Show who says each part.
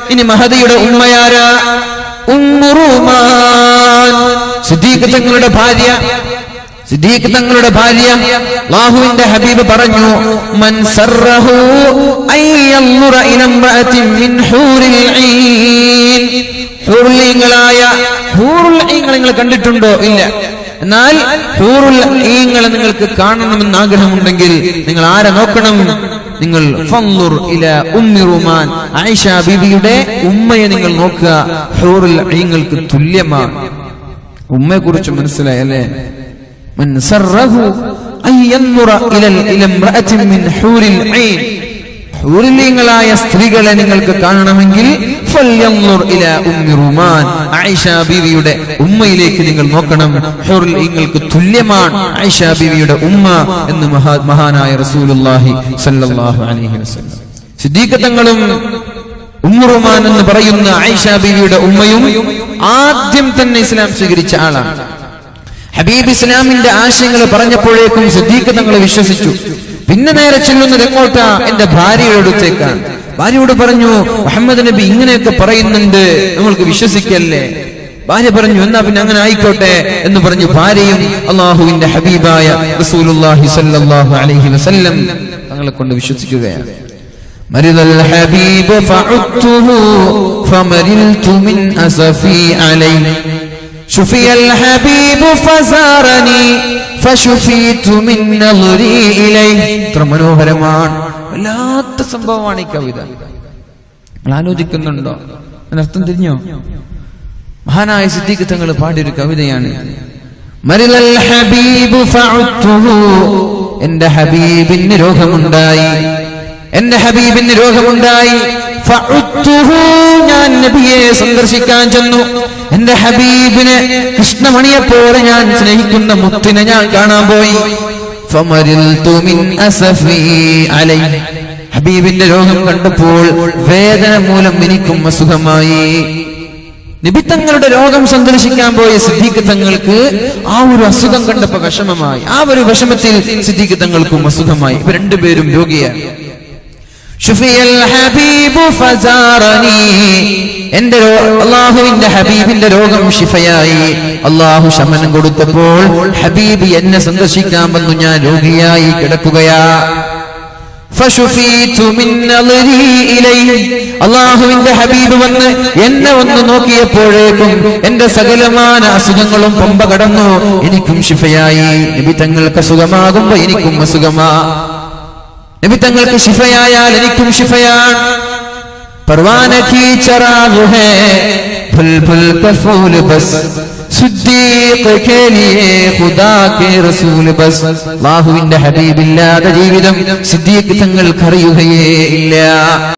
Speaker 1: ഇനി മഹദിയുടെ ഉമ്മയാരാ ഉമ്മുറുമാൻ സിദ്ദീഖ് തങ്ങളുടെ ഭാര്യ സിദ്ദീഖ് തങ്ങളുടെ ഭാര്യ അല്ലാഹുവിന്റെ ഹബീബ് പറഞ്ഞു മൻ സറഹു അയ്യൻദുറ ഇല ഇംറഅത്തിൻ മിൻ ഹൂറിൽ ഈൻ ഹൂറുൽ ഹൂറുൽ ഈങ്ങൾ നിങ്ങൾ കണ്ടിട്ടുണ്ടോ ഇല്ല എന്നാൽ ഹൂറുൽ ഈങ്ങളെ നിങ്ങൾക്ക് കാണണമെന്ന് ആഗ്രഹമുണ്ടെങ്കിൽ നിങ്ങൾ ആരെ നോക്കണം നിങ്ങൾ ഫൻദുർ ഇല ഉമ്മി റുമാൻ ആയിഷ ബീബിയുടെ ഉമ്മയെ നിങ്ങൾ നോക്കുക ഹൂറുൽ ഈങ്ങൾക്ക് തുല്യമാണ് ഉമ്മയെ കുറിച്ച് മനസ്സിലായി അല്ലേ من سره أن ينظر إلى إلى امرأة من حور العين ഹൂറിലീങ്ങളായ സ്ത്രീകളെ നിങ്ങൾക്ക് കാണണമെങ്കിൽ ഫല്യൻദുർ ഇലാ ഉമ്മി റുമാൻ ആയിഷ ബീവിയുടെ ഉമ്മയിലേക്ക് നിങ്ങൾ നോക്കണം ഹൂറിലീങ്ങൾക്ക് തുല്യമാണ് ആയിഷ ബീവിയുടെ ഉമ്മ എന്ന് മഹാ മഹാനായ റസൂലുള്ളാഹി സ്വല്ലല്ലാഹു അലൈഹി വസല്ലം സിദ്ദീഖ് തങ്ങളും ഉമ്മുറുമാൻ എന്ന് പറയുന്ന ആയിഷ ബീവിയുടെ ഉമ്മയും ആദ്യം തന്നെ ഇസ്ലാം സ്വീകരിച്ച ആളാണ് ഹബീബ് ഇസ്ലാമിന്റെ ആശയങ്ങൾ പറഞ്ഞപ്പോഴേക്കും സിദ്ദീഖ് തങ്ങൾ വിശ്വസിച്ചു പിന്നെ നേരെ ചെല്ലുന്നത് എങ്ങോട്ടാ എന്റെ ഭാര്യയുടെ അടുത്തേക്കാണ് ഭാര്യയോട് പറഞ്ഞു മുഹമ്മദ് നബി ഇങ്ങനെയൊക്കെ പറയുന്നുണ്ട് നമ്മൾക്ക് വിശ്വസിക്കല്ലേ ഭാര്യ പറഞ്ഞു എന്നാ പിന്നെ അങ്ങനെ ആയിക്കോട്ടെ എന്ന് പറഞ്ഞു ഭാര്യയും അള്ളാഹുവിന്റെ ഹബീബായ റസൂലുള്ളാഹി സ്വല്ലല്ലാഹു അലൈഹി വസല്ലം തങ്ങളെ കൊണ്ട് വിശ്വസിക്കുകയാണ് مرض الحبيب فعدته فمرلت من أسفي عليه شفي الحبيب فزارني فشفيت من نظري إليه ഇത്ര മനോഹരമാണ് വല്ലാത്ത സംഭവമാണ് ഈ കവിത നിങ്ങൾ ആലോചിക്കുന്നുണ്ടോ അതിനർത്ഥം തിരിഞ്ഞോ മഹാനായ സിദ്ദീഖ് തങ്ങൾ പാടിയൊരു കവിതയാണ് മരിലൽ ഹബീബു ഫഅത്തുഹു എന്റെ ഹബീബിന് രോഗമുണ്ടായി എന്റെ ഹബീബിന് രോഗമുണ്ടായി ഫഅത്തുഹു ഞാൻ നബിയെ സന്ദർശിക്കാൻ ചെന്നു എന്റെ ഹബീബിനെ കൃഷ്ണമണിയെ പോലെ ഞാൻ സ്നേഹിക്കുന്ന മുത്തിനെ ഞാൻ കാണാൻ പോയി ഫമരിൽതു മിൻ അസഫി അലൈ ഹബീബിന്റെ രോഗം കണ്ടപ്പോൾ വേദന മൂലം എനിക്കും അസുഖമായി നിബിത്തങ്ങളുടെ രോഗം സന്ദർശിക്കാൻ പോയ സിദ്ദീഖ് തങ്ങൾക്ക് ആ ഒരു അസുഖം കണ്ടപ്പോ വിഷമമായി ആ ഒരു വിഷമത്തിൽ സിദ്ദീഖ് തങ്ങൾക്കും അസുഖമായി ഇവർ രണ്ടുപേരും രോഗിയാണ് ഷുഫിയൽ ഹബീബു ഫസാറനി എന്റെ രോ- അള്ളാഹുവിന്റെ ഹബീബിന്റെ രോഗം ഷിഫയായി അള്ളാഹു ശമനം കൊടുത്തപ്പോൾ ഹബീബ് എന്നെ സന്ദർശിക്കാൻ വന്നു ഞാൻ രോഗിയായി കിടക്കുകയാ ഫശുഫീതു മിൻ നളരി ഇലൈഹി. അള്ളാഹുവിന്റെ ഹബീബ് വന്ന് എന്നെ ഒന്ന് നോക്കിയപ്പോഴേക്കും എന്റെ സകലമാന അസുഖങ്ങളും പമ്പ കടന്നു എനിക്കും ശിഫയായി നബി തങ്ങൾക്ക് അസുഖമാകുമ്പോ എനിക്കും അസുഖമാ നബി തങ്ങൾക്ക് ശിഫയായാൽ എനിക്കും ശിഫയാണ് परवान की चराग है फुल फुल का फूल बस സിദ്ദീഖ് के लिए खुदा के റസൂൽ ബസ് അല്ലാഹുവിന്റെ ഹബീബില്ലാതെ ജീവിതം സിദ്ദീഖ് തങ്ങൾക്ക് അറിയുകയേ ഇല്ല